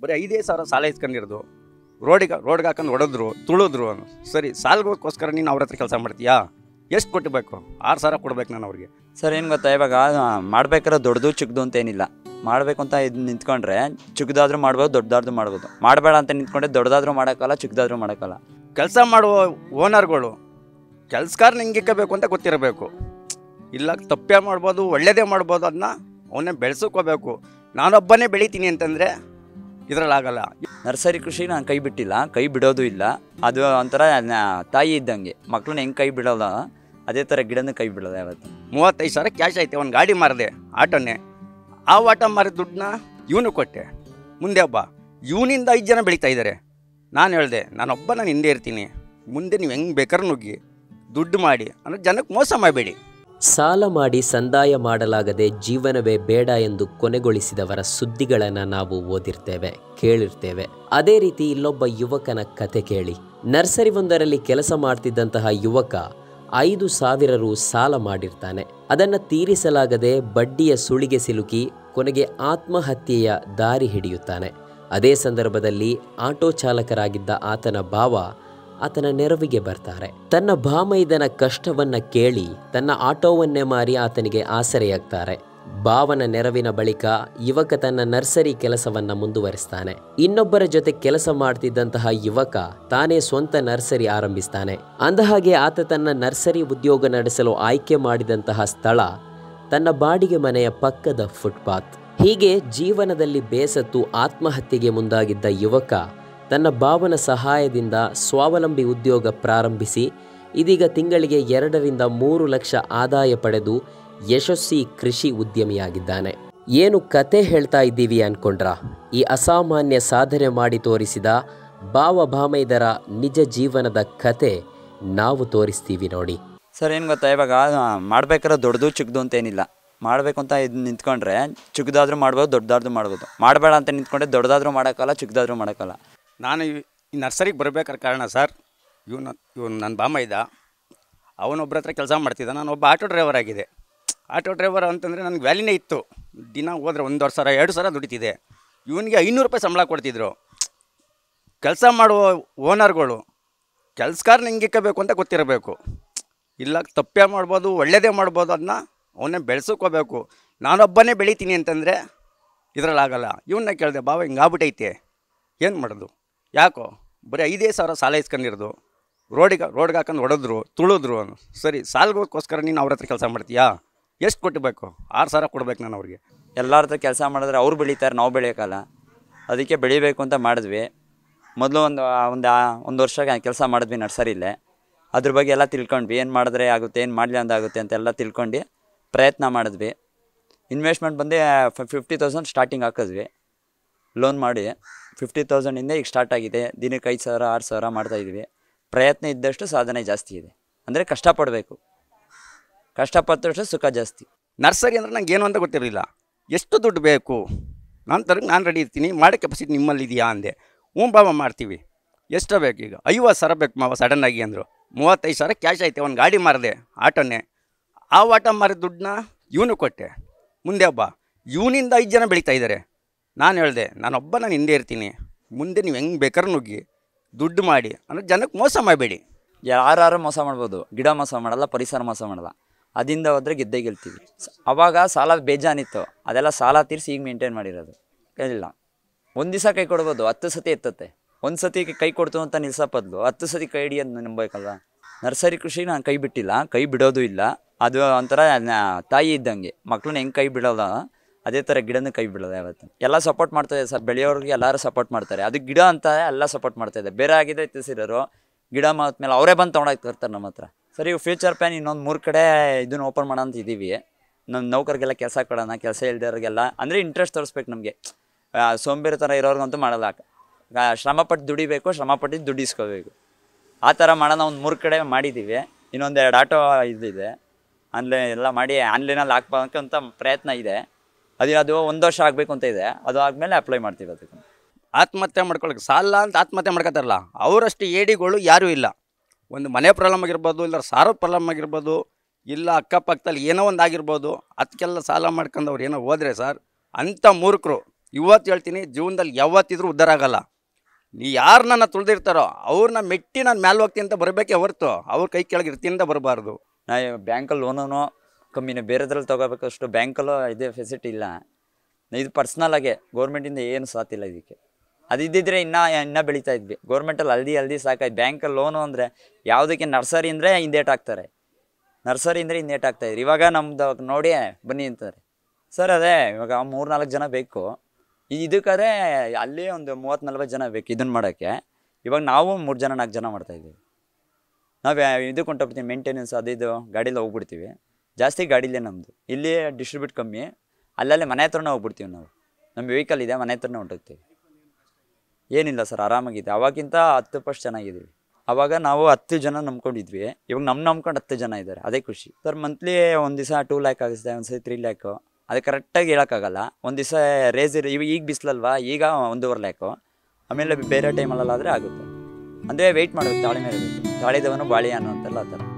ಬರೀ ಐದೇ ಸಾವಿರ ಸಾಲ ಇಸ್ಕೊಂಡಿರೋದು ರೋಡಿಗೆ ರೋಡ್ಗೆ ಹಾಕೊಂಡು ಹೊಡೆದ್ರು ತುಳಿದ್ರು ಅನ್ನೋ ಸರಿ ಸಾಲಗೋಸ್ಕರ ನೀನು ಅವ್ರ ಹತ್ರ ಕೆಲಸ ಮಾಡ್ತೀಯಾ ಎಷ್ಟು ಕೊಟ್ಟಬೇಕು ಆರು ಸಾವಿರ ಕೊಡ್ಬೇಕು ನಾನು ಅವ್ರಿಗೆ ಸರ್ ಏನು ಗೊತ್ತಾ ಇವಾಗ ಮಾಡ್ಬೇಕಾದ್ರೆ ದೊಡ್ಡದು ಚಿಕ್ಕದು ಅಂತ ಏನಿಲ್ಲ ಮಾಡಬೇಕು ಅಂತ ಇದು ನಿಂತ್ಕೊಂಡ್ರೆ ಚಿಕ್ಕದಾದ್ರೂ ಮಾಡ್ಬೋದು ದೊಡ್ಡದಾದ್ರೂ ಮಾಡ್ಬೋದು ಮಾಡಬೇಡ ಅಂತ ನಿಂತ್ಕೊಂಡ್ರೆ ದೊಡ್ಡದಾದ್ರೂ ಮಾಡೋಕ್ಕಲ್ಲ ಚಿಕ್ಕದಾದ್ರೂ ಮಾಡೋಕ್ಕಲ್ಲ ಕೆಲಸ ಮಾಡುವ ಓನರ್ಗಳು ಕೆಲಸಗಾರ ನಿಂಗಿಕ್ಕಬೇಕು ಅಂತ ಗೊತ್ತಿರಬೇಕು ಇಲ್ಲ ತಪ್ಪೇ ಮಾಡ್ಬೋದು ಒಳ್ಳೇದೇ ಮಾಡ್ಬೋದು ಅದನ್ನ ಅವನ್ನೇ ಬೆಳೆಸ್ಕೋಬೇಕು ನಾನೊಬ್ಬನೇ ಬೆಳಿತೀನಿ ಅಂತಂದರೆ ಇದರಲ್ಲಾಗಲ್ಲ ನರ್ಸರಿ ಕೃಷಿ ನಾನು ಕೈ ಬಿಟ್ಟಿಲ್ಲ ಕೈ ಬಿಡೋದು ಇಲ್ಲ ಅದು ಒಂಥರ ನ- ತಾಯಿ ಇದ್ದಂಗೆ ಮಕ್ಳನ್ನ ಹೆಂಗೆ ಕೈ ಬಿಡೋಲ್ಲ ಅದೇ ಥರ ಗಿಡನ ಕೈ ಬಿಡೋದು ಯಾವತ್ತು ಮೂವತ್ತೈದು ಸಾವಿರ ಕ್ಯಾಶ್ ಐತೆ ಒಂದು ಗಾಡಿ ಮಾರಿದೆ ಆಟೋನೇ ಆ ಆಟೋ ಮಾರಿದ ದುಡ್ಡನ್ನ ಇವನು ಕೊಟ್ಟೆ ಮುಂದೆ ಒಬ್ಬ ಇವನಿಂದ ಐದು ಜನ ಬೆಳೀತಾ ಇದ್ದಾರೆ ನಾನು ಹೇಳಿದೆ ನಾನೊಬ್ಬ ನಾನು ಹಿಂದೆ ಇರ್ತೀನಿ ಮುಂದೆ ನೀವು ಹೆಂಗೆ ಬೇಕಾದ್ರೂ ನುಗ್ಗಿ ದುಡ್ಡು ಮಾಡಿ ಅಂದರೆ ಜನಕ್ಕೆ ಮೋಸ ಮಾಡಬೇಡಿ ಸಾಲ ಮಾಡಿ ಸಂದಾಯ ಮಾಡಲಾಗದೆ ಜೀವನವೇ ಬೇಡ ಎಂದು ಕೊನೆಗೊಳಿಸಿದವರ ಸುದ್ದಿಗಳನ್ನು ನಾವು ಓದಿರ್ತೇವೆ ಕೇಳಿರ್ತೇವೆ ಅದೇ ರೀತಿ ಇಲ್ಲೊಬ್ಬ ಯುವಕನ ಕತೆ ಕೇಳಿ ನರ್ಸರಿ ಒಂದರಲ್ಲಿ ಕೆಲಸ ಮಾಡ್ತಿದ್ದಂತಹ ಯುವಕ ಐದು ಸಾವಿರ ರು ಸಾಲ ಮಾಡಿರ್ತಾನೆ ಅದನ್ನು ತೀರಿಸಲಾಗದೆ ಬಡ್ಡಿಯ ಸುಳಿಗೆ ಸಿಲುಕಿ ಕೊನೆಗೆ ಆತ್ಮಹತ್ಯೆಯ ದಾರಿ ಹಿಡಿಯುತ್ತಾನೆ ಅದೇ ಸಂದರ್ಭದಲ್ಲಿ ಆಟೋ ಚಾಲಕರಾಗಿದ್ದ ಆತನ ಭಾವ ಆತನ ನೆರವಿಗೆ ಬರ್ತಾರೆ ತನ್ನ ಭಾಮೈದನ ಕಷ್ಟವನ್ನ ಕೇಳಿ ತನ್ನ ಆಟೋವನ್ನೇ ಮಾರಿ ಆತನಿಗೆ ಆಸರೆಯಾಗ್ತಾರೆ ಭಾವನ ನೆರವಿನ ಬಳಿಕ ಯುವಕ ತನ್ನ ನರ್ಸರಿ ಕೆಲಸವನ್ನ ಮುಂದುವರಿಸ್ತಾನೆ ಇನ್ನೊಬ್ಬರ ಜೊತೆ ಕೆಲಸ ಮಾಡ್ತಿದ್ದಂತಹ ಯುವಕ ತಾನೇ ಸ್ವಂತ ನರ್ಸರಿ ಆರಂಭಿಸ್ತಾನೆ ಅಂದಹಾಗೆ ಆತ ತನ್ನ ನರ್ಸರಿ ಉದ್ಯೋಗ ನಡೆಸಲು ಆಯ್ಕೆ ಮಾಡಿದಂತಹ ಸ್ಥಳ ತನ್ನ ಬಾಡಿಗೆ ಮನೆಯ ಪಕ್ಕದ ಫುಟ್ಪಾತ್ ಹೀಗೆ ಜೀವನದಲ್ಲಿ ಬೇಸತ್ತು ಆತ್ಮಹತ್ಯೆಗೆ ಮುಂದಾಗಿದ್ದ ಯುವಕ ತನ್ನ ಭಾವನ ಸಹಾಯದಿಂದ ಸ್ವಾವಲಂಬಿ ಉದ್ಯೋಗ ಪ್ರಾರಂಭಿಸಿ ಇದೀಗ ತಿಂಗಳಿಗೆ ಎರಡರಿಂದ ಮೂರು ಲಕ್ಷ ಆದಾಯ ಪಡೆದು ಯಶಸ್ವಿ ಕೃಷಿ ಉದ್ಯಮಿಯಾಗಿದ್ದಾನೆ ಏನು ಕತೆ ಹೇಳ್ತಾ ಇದ್ದೀವಿ ಅನ್ಕೊಂಡ್ರ ಈ ಅಸಾಮಾನ್ಯ ಸಾಧನೆ ಮಾಡಿ ತೋರಿಸಿದ ಭಾವ ಭಾಮೈದರ ನಿಜ ಜೀವನದ ಕತೆ ನಾವು ತೋರಿಸ್ತೀವಿ ನೋಡಿ ಸರ್ ಏನು ಗೊತ್ತಾ ಇವಾಗ ಮಾಡ್ಬೇಕಾದ್ರೆ ದೊಡ್ಡದು ಚಿಕ್ಕದು ಅಂತ ಏನಿಲ್ಲ ಮಾಡಬೇಕು ಅಂತ ಇದು ನಿಂತ್ಕೊಂಡ್ರೆ ಚಿಕ್ಕದಾದ್ರೂ ಮಾಡ್ಬೋದು ದೊಡ್ಡದಾದ್ರೂ ಮಾಡ್ಬೋದು ಮಾಡಬೇಡ ಅಂತ ನಿಂತ್ಕೊಂಡ್ರೆ ದೊಡ್ಡದಾದ್ರೂ ಮಾಡೋಕ್ಕಲ್ಲ ಚಿಕ್ಕದಾದ್ರೂ ಮಾಡೋಕ್ಕಲ್ಲ ನಾನು ಈ ಈ ನರ್ಸರಿಗೆ ಬರಬೇಕಾದ ಕಾರಣ ಸರ್ ಇವನು ಇವನು ನನ್ನ ಬಾಮ ಇದ್ದ ಅವನೊಬ್ಬರ ಹತ್ರ ಕೆಲಸ ಮಾಡ್ತಿದ್ದ ನಾನು ಒಬ್ಬ ಆಟೋ ಡ್ರೈವರ್ ಆಗಿದೆ ಆಟೋ ಡ್ರೈವರ್ ಅಂತಂದರೆ ನನಗೆ ವ್ಯಾಲಿನೇ ಇತ್ತು ದಿನ ಹೋದ್ರೆ ಒಂದೂವರೆ ಸಾವಿರ ಎರಡು ಸಾವಿರ ದುಡಿತಿದೆ ಇವನಿಗೆ ಐನೂರು ರೂಪಾಯಿ ಸಂಬಳ ಕೊಡ್ತಿದ್ರು ಕೆಲಸ ಮಾಡುವ ಓನರ್ಗಳು ಕೆಲಸಗಾರ ನಿಂಗಿಕ್ಕಬೇಕು ಅಂತ ಗೊತ್ತಿರಬೇಕು ಇಲ್ಲ ತಪ್ಪೇ ಮಾಡ್ಬೋದು ಒಳ್ಳೇದೇ ಮಾಡ್ಬೋದು ಅದನ್ನ ಅವನ್ನೇ ಬೆಳೆಸ್ಕೋಬೇಕು ನಾನೊಬ್ಬನೇ ಬೆಳಿತೀನಿ ಅಂತಂದರೆ ಇದರಲ್ಲಾಗಲ್ಲ ಇವನ್ನ ಕೇಳಿದೆ ಬಾವ ಹಿಂಗಾಗ್ಬಿಟ್ಟೈತೆ ಏನು ಮಾಡೋದು ಯಾಕೋ ಬರೀ ಐದೇ ಸಾವಿರ ಸಾಲ ಇಸ್ಕೊಂಡಿರೋದು ರೋಡಿಗೆ ರೋಡ್ಗೆ ಹಾಕೊಂಡು ಹೊಡೆದ್ರು ತುಳಿದ್ರು ಅನ್ನೋ ಸರಿ ಸಾಲಗೋಸ್ಕರ ನೀನು ಅವ್ರ ಹತ್ರ ಕೆಲಸ ಮಾಡ್ತೀಯಾ ಎಷ್ಟು ಕೊಟ್ಟಬೇಕು ಆರು ಸಾವಿರ ಕೊಡ್ಬೇಕು ನಾನು ಅವ್ರಿಗೆ ಎಲ್ಲರ ಹತ್ರ ಕೆಲಸ ಮಾಡಿದ್ರೆ ಅವ್ರು ಬೆಳೀತಾರೆ ನಾವು ಬೆಳೆಯೋಕ್ಕಲ್ಲ ಅದಕ್ಕೆ ಬೆಳಿಬೇಕು ಅಂತ ಮಾಡಿದ್ವಿ ಮೊದಲು ಒಂದು ಒಂದು ಒಂದು ವರ್ಷ ಕೆಲಸ ಮಾಡಿದ್ವಿ ನರ್ಸರಿಲೇ ಅದ್ರ ಬಗ್ಗೆ ಎಲ್ಲ ತಿಳ್ಕೊಂಡ್ವಿ ಏನು ಮಾಡಿದ್ರೆ ಆಗುತ್ತೆ ಏನು ಮಾಡಲಿ ಅಂದಾಗುತ್ತೆ ಅಂತೆಲ್ಲ ತಿಳ್ಕೊಂಡು ಪ್ರಯತ್ನ ಮಾಡಿದ್ವಿ ಇನ್ವೆಸ್ಟ್ಮೆಂಟ್ ಬಂದು ಫಿಫ್ಟಿ ತೌಸಂಡ್ ಸ್ಟಾರ್ಟಿಂಗ್ ಹಾಕಿದ್ವಿ ಲೋನ್ ಮಾಡಿ ಫಿಫ್ಟಿ ತೌಸಂಡಿಂದ ಈಗ ಸ್ಟಾರ್ಟ್ ಆಗಿದೆ ದಿನಕ್ಕೆ ಐದು ಸಾವಿರ ಆರು ಸಾವಿರ ಮಾಡ್ತಾಯಿದ್ವಿ ಪ್ರಯತ್ನ ಇದ್ದಷ್ಟು ಸಾಧನೆ ಜಾಸ್ತಿ ಇದೆ ಅಂದರೆ ಕಷ್ಟಪಡಬೇಕು ಕಷ್ಟಪಟ್ಟಷ್ಟು ಸುಖ ಜಾಸ್ತಿ ನರ್ಸರಿ ಅಂದ್ರೆ ನಂಗೆ ಏನು ಅಂತ ಗೊತ್ತಿರಲಿಲ್ಲ ಎಷ್ಟು ದುಡ್ಡು ಬೇಕು ನಾನು ತರಕ್ಕೆ ನಾನು ರೆಡಿ ಇರ್ತೀನಿ ಮಾಡೋ ಕೆಪಾಸಿಟಿ ನಿಮ್ಮಲ್ಲಿ ಇದೆಯಾ ಅಂದೆ ಹ್ಞೂ ಬಾಬಾ ಮಾಡ್ತೀವಿ ಎಷ್ಟು ಬೇಕು ಈಗ ಐವತ್ತು ಸಾವಿರ ಬೇಕು ಮಾವ ಸಡನ್ನಾಗಿ ಅಂದರು ಮೂವತ್ತೈದು ಸಾವಿರ ಕ್ಯಾಶ್ ಐತೆ ಒಂದು ಗಾಡಿ ಮಾರಿದೆ ಆಟೋನೇ ಆ ಆಟೋ ಮಾರಿದ ದುಡ್ಡನ್ನ ಇವನು ಕೊಟ್ಟೆ ಮುಂದೆ ಒಬ್ಬ ಇವನಿಂದ ಐದು ಜನ ಬೆಳೀತಾ ಇದ್ದಾರೆ ನಾನು ಹೇಳಿದೆ ನಾನೊಬ್ಬ ನಾನು ಹಿಂದೆ ಇರ್ತೀನಿ ಮುಂದೆ ನೀವು ಹೆಂಗೆ ಬೇಕಾದ್ರೂ ನುಗ್ಗಿ ದುಡ್ಡು ಮಾಡಿ ಅಂದರೆ ಜನಕ್ಕೆ ಮೋಸ ಮಾಡಬೇಡಿ ಯಾರು ಮೋಸ ಮಾಡ್ಬೋದು ಗಿಡ ಮೋಸ ಮಾಡಲ್ಲ ಪರಿಸರ ಮೋಸ ಮಾಡಲ್ಲ ಅದಿಂದ ಹೋದ್ರೆ ಗೆದ್ದೇ ಗೆಲ್ತೀವಿ ಸ- ಅವಾಗ ಸಾಲ ಬೇಜಾನಿತ್ತು ಅದೆಲ್ಲ ಸಾಲ ತೀರಿಸಿ ಈಗ ಮೇಂಟೈನ್ ಮಾಡಿರೋದು ಏನಿಲ್ಲ ಒಂದು ದಿವಸ ಕೈ ಕೊಡ್ಬೋದು ಹತ್ತು ಸತಿ ಎತ್ತತ್ತೆ ಒಂದು ಸತಿ ಕೈ ಕೊಡ್ತು ಅಂತ ನಿಲ್ಸೋ ಬದಲು ಹತ್ತು ಸತಿ ಕೈ ಹಿಡಿಯೋದು ನಂಬೇಕಲ್ವ ನರ್ಸರಿ ಕೃಷಿ ನಾನು ಕೈ ಬಿಟ್ಟಿಲ್ಲ ಕೈ ಬಿಡೋದು ಇಲ್ಲ ಅದು ಒಂಥರ ನ- ತಾಯಿ ಇದ್ದಂಗೆ ಮಕ್ಳನ್ನ ಹೆಂಗೆ ಕೈ ಬಿಡೋಲ್ಲ ಅದೇ ಥರ ಗಿಡನ ಕೈ ಬಿಡೋದು ಯಾವತ್ತು ಎಲ್ಲ ಸಪೋರ್ಟ್ ಮಾಡ್ತಾರೆ ಸರ್ ಬೆಳೆಯೋರಿಗೆ ಎಲ್ಲರೂ ಸಪೋರ್ಟ್ ಮಾಡ್ತಾರೆ ಅದು ಗಿಡ ಅಂತ ಎಲ್ಲ ಸಪೋರ್ಟ್ ಮಾಡ್ತಾ ಇದೆ ಬೇರೆ ಆಗಿದೆ ತಿಳಿಸಿರೋರು ಗಿಡ ಮಾತ್ಮೇಲೆ ಅವರೇ ಬಂದು ತೊಗೊಂಡೋಗ್ತಾ ಇರ್ತಾರೆ ನಮ್ಮ ಹತ್ರ ಸರಿ ಫ್ಯೂಚರ್ ಪ್ಲಾನ್ ಇನ್ನೊಂದು ಮೂರು ಕಡೆ ಇದನ್ನ ಓಪನ್ ಮಾಡೋಣ ಅಂತ ಇದ್ದೀವಿ ನಮ್ಮ ನೌಕರಿಗೆಲ್ಲ ಕೆಲಸ ಕೊಡೋಣ ಕೆಲಸ ಇಲ್ದಿರೋರಿಗೆಲ್ಲ ಅಂದರೆ ಇಂಟ್ರೆಸ್ಟ್ ತೋರಿಸ್ಬೇಕು ನಮಗೆ ಸೋಂಬೇರಿ ಥರ ಇರೋರ್ಗಂತೂ ಮಾಡಲ್ಲ ಆ, ಶ್ರಮಪಟ್ಟು ದುಡಿಬೇಕು ಶ್ರಮಪಟ್ಟು ದುಡ್ಡಿಸ್ಕೋಬೇಕು ಆ ಥರ ಮಾಡೋಣ ಒಂದು ಮೂರು ಕಡೆ ಮಾಡಿದ್ದೀವಿ ಇನ್ನೊಂದು ಎರಡು ಆಟೋ ಇದಿದೆ ಆನ್ಲೈನ್ ಎಲ್ಲ ಮಾಡಿ ಆನ್ಲೈನಲ್ಲಿ ಹಾಕ್ಬೇಕಂತ ಪ್ರಯತ್ನ ಇದೆ ಅದು ಅದು ಒಂದು ವರ್ಷ ಆಗಬೇಕು ಅಂತ ಇದೆ ಅದು ಆದಮೇಲೆ ಅಪ್ಲೈ ಮಾಡ್ತೀವಿ ಅದಕ್ಕೆ ಆತ್ಮಹತ್ಯೆ ಮಾಡ್ಕೊಳಕ್ಕೆ ಸಾಲ ಅಂತ ಆತ್ಮಹತ್ಯೆ ಮಾಡ್ಕೊತಾರಲ್ಲ ಅವರಷ್ಟು ಏಡಿಗಳು ಯಾರೂ ಇಲ್ಲ ಒಂದು ಮನೆ ಪ್ರಾಬ್ಲಮ್ ಆಗಿರ್ಬೋದು ಇಲ್ಲ ಸಾರೋ ಪ್ರಾಬ್ಲಮ್ ಆಗಿರ್ಬೋದು ಇಲ್ಲ ಅಕ್ಕಪಕ್ಕದಲ್ಲಿ ಏನೋ ಒಂದು ಆಗಿರ್ಬೋದು ಅದಕ್ಕೆಲ್ಲ ಸಾಲ ಮಾಡ್ಕೊಂಡು ಅವ್ರು ಏನೋ ಹೋದ್ರೆ ಸರ್ ಅಂಥ ಮೂರ್ಖರು ಇವತ್ತು ಹೇಳ್ತೀನಿ ಜೀವನದಲ್ಲಿ ಯಾವತ್ತಿದ್ರೂ ಉದ್ಧಾರ ಆಗಲ್ಲ ನೀ ಯಾರು ನನ್ನ ತುಳಿದಿರ್ತಾರೋ ಅವ್ರನ್ನ ಮೆಟ್ಟಿ ನಾನು ಮ್ಯಾಲೆ ಹೋಗ್ತೀನಿ ಅಂತ ಬರಬೇಕೇ ಹೊರತು ಅವ್ರ ಕೈ ಕೆಳಗೆ ಇರ್ತೀನಿ ಅಂತ ಬರಬಾರ್ದು ನಾ ಬ್ಯಾಂಕಲ್ಲಿ ಲೋನು ಕಮ್ಮಿನೇ ಬೇರೆದ್ರಲ್ಲಿ ತೊಗೋಬೇಕಷ್ಟು ಬ್ಯಾಂಕಲ್ಲೂ ಇದೇ ಫೆಸಿಲಿಟಿ ಇಲ್ಲ ಇದು ಪರ್ಸ್ನಲಾಗೆ ಗೌರ್ಮೆಂಟಿಂದ ಏನು ಸಾತಿಲ್ಲ ಇದಕ್ಕೆ ಅದು ಇದ್ದಿದ್ರೆ ಇನ್ನೂ ಇನ್ನೂ ಬೆಳೀತಾ ಇದ್ವಿ ಗೌರ್ಮೆಂಟಲ್ಲಿ ಹಲ್ದಿ ಹಲ್ದಿ ಸಾಕಾಯ್ತು ಬ್ಯಾಂಕಲ್ಲಿ ಲೋನು ಅಂದರೆ ಯಾವುದಕ್ಕೆ ನರ್ಸರಿ ಅಂದರೆ ಹಿಂದೇಟ್ ಹಾಕ್ತಾರೆ ನರ್ಸರಿ ಅಂದರೆ ಹಿಂದೇಟ್ ಹಾಕ್ತಾಯಿದ್ರು ಇವಾಗ ನಮ್ದು ನೋಡಿ ಬನ್ನಿ ಅಂತಾರೆ ಸರ್ ಅದೇ ಇವಾಗ ಮೂರು ನಾಲ್ಕು ಜನ ಬೇಕು ಇದಕ್ಕಾದ್ರೆ ಅಲ್ಲಿ ಒಂದು ಮೂವತ್ತು ನಲ್ವತ್ತು ಜನ ಬೇಕು ಇದನ್ನು ಮಾಡೋಕ್ಕೆ ಇವಾಗ ನಾವು ಮೂರು ಜನ ನಾಲ್ಕು ಜನ ಮಾಡ್ತಾಯಿದ್ದೀವಿ ನಾವು ಇದಕ್ಕೆ ಹೊಂಟೋಗ್ಬಿಡ್ತೀವಿ ಮೇಂಟೆನೆನ್ಸ್ ಅದು ಇದು ಗಾಡೀಲಿ ಹೋಗ್ಬಿಡ್ತೀವಿ ಜಾಸ್ತಿ ಗಾಡೀಲೇ ನಮ್ಮದು ಇಲ್ಲಿ ಡಿಸ್ಟ್ರಿಬ್ಯೂಟ್ ಕಮ್ಮಿ ಅಲ್ಲಲ್ಲೇ ಮನೆ ಹತ್ರನೇ ಹೋಗ್ಬಿಡ್ತೀವಿ ನಾವು ನಮ್ಮ ವೆಹಿಕಲ್ ಇದೆ ಮನೆ ಹತ್ರನೇ ಹೊಂಟೋಗ್ತೀವಿ ಏನಿಲ್ಲ ಸರ್ ಆರಾಮಾಗಿದೆ ಅವಾಗಿಂತ ಹತ್ತು ಪರ್ಸ್ಟ್ ಚೆನ್ನಾಗಿದ್ದೀವಿ ಅವಾಗ ನಾವು ಹತ್ತು ಜನ ನಂಬ್ಕೊಂಡಿದ್ವಿ ಇವಾಗ ನಮ್ಮ ನಂಬ್ಕೊಂಡು ಹತ್ತು ಜನ ಇದ್ದಾರೆ ಅದೇ ಖುಷಿ ಸರ್ ಮಂತ್ಲಿ ಒಂದು ದಿವಸ ಟೂ ಲ್ಯಾಕ್ ಆಗುತ್ತೆ ಒಂದು ಸರಿ ತ್ರೀ ಲ್ಯಾಕು ಅದು ಕರೆಕ್ಟಾಗಿ ಹೇಳೋಕ್ಕಾಗಲ್ಲ ಒಂದು ದಿವಸ ರೇಸ್ ಇರ್ ಇವಾಗ ಈಗ ಬಿಸಿಲಲ್ವಾ ಈಗ ಒಂದೂವರೆ ಲ್ಯಾಕು ಆಮೇಲೆ ಬೇರೆ ಟೈಮಲ್ಲಾದರೆ ಆಗುತ್ತೆ ಅಂದರೆ ವೆಯ್ಟ್ ಮಾಡಬೇಕು ತಾಳೆ ಮೇಲೆ ಬೇಕು ತಾಳಿದವನು ಬಾಳಿ ಅನ್ನೋ ಅಂತೆಲ್ಲ ಆ ಥರ